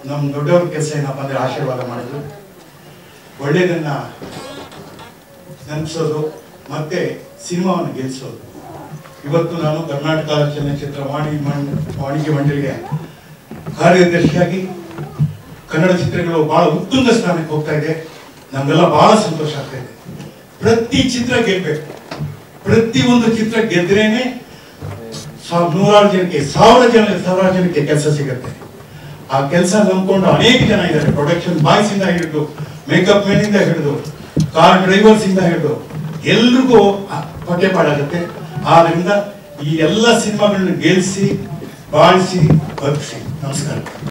ನಮ್ಮ ದೊಡ್ಡವ್ರ ಕೆಲಸ ಏನಪ್ಪ ಅಂದ್ರೆ ಆಶೀರ್ವಾದ ಮಾಡೋದು ಒಳ್ಳೇದನ್ನ ನೆನಪಿಸೋದು ಮತ್ತೆ ಸಿನಿಮಾವನ್ನು ಗೆಲ್ಲಿಸೋದು ಇವತ್ತು ನಾನು ಕರ್ನಾಟಕ ಚಲನಚಿತ್ರ ವಾಣಿ ಮಂಡ್ ವಾಣಿಜ್ಯ ಮಂಡಳಿಯ ಕಾರ್ಯದರ್ಶಿಯಾಗಿ ಕನ್ನಡ ಚಿತ್ರಗಳು ಬಹಳ ಉತ್ತುಂಗ ಸ್ಥಾನಕ್ಕೆ ಹೋಗ್ತಾ ಇದೆ ನಮಗೆಲ್ಲ ಬಹಳ ಸಂತೋಷ ಆಗ್ತಾ ಇದೆ ಪ್ರತಿ ಚಿತ್ರ ಗೆಲ್ಬೇಕು ಪ್ರತಿ ಒಂದು ಚಿತ್ರ ಗೆದ್ರೇನೆ ಸಾವ್- ನೂರಾರು ಜನಕ್ಕೆ ಸಾವಿರ ಜನ ಸಾವಿರಾರು ಜನಕ್ಕೆ ಕೆಲಸ ಸಿಗುತ್ತೆ ಆ ಕೆಲಸ ನಂಬ್ಕೊಂಡು ಅನೇಕ ಜನ ಇದ್ದಾರೆ ಪ್ರೊಡಕ್ಷನ್ ಬಾಯ್ಸ್ ಇಂದ ಹಿಡಿದು ಮೇಕಪ್ ಮೆನ್ ಇಂದ ಹಿಡಿದು ಕಾರ್ ಡ್ರೈವರ್ಸ್ ಇಂದ ಹಿಡಿದು ಎಲ್ರಿಗೂ ಹೊಟ್ಟೆಪಾಡಾಗುತ್ತೆ ಆದ್ರಿಂದ ಈ ಎಲ್ಲ ಸಿನಿಮಾಗಳನ್ನ ಗೆಲ್ಲಿಸಿ ಬಾಳಿಸಿ ಬದುಕಿಸಿ ನಮಸ್ಕಾರ